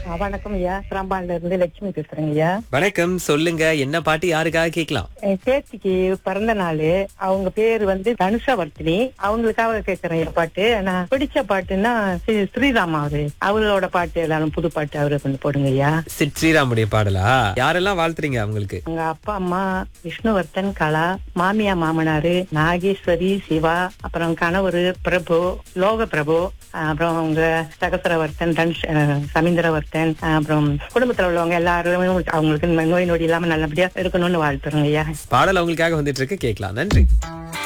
ஆ, வணக்கம் ஐயா ராம்பான்ல இருந்து லட்சுமி பேசுறேங்க ஐயா வணக்கம் சொல்லுங்க என்ன பாட்டு யாருக்காக கேட்கலாம் என் பேத்திக்கு பிறந்த நாள் அவங்க பேரு வந்து தனுஷா வர்த்தினி அவங்களுக்காக கேட்கறேன் இந்த பாட்டு நான் பிடிச்ச பாட்டுன்னா ஸ்ரீ- ஸ்ரீராம் அவரு அவங்களோட பாட்டு எல்லாரும் புது பாட்டு அவரு கொஞ்சம் போடுங்க ஐயா சிட் ஸ்ரீராமுடைய பாடலா யாரெல்லாம் வாழ்த்துறீங்க அவங்களுக்கு உங்க அப்பா அம்மா விஷ்ணுவர்தன் கலா மாமியா மாமனாரு நாகேஸ்வரி சிவா அப்புறம் கணவர் பிரபு லோக பிரபு அப்புறம் அவங்க சகசரவர்த்தன் தனுஷ் அஹ், சமீந்திரவர்த்தன் அப்புறம் குடும்பத்துல உள்ளவங்க எல்லாரும் அவங்களுக்கு நோய் நொடி இல்லாம நல்லபடியா இருக்கணும்னு வாழ்த்துறோங்க ஐயா பாடல் அவங்களுக்காக வந்துட்டு இருக்கு கேட்கலாம் நன்றி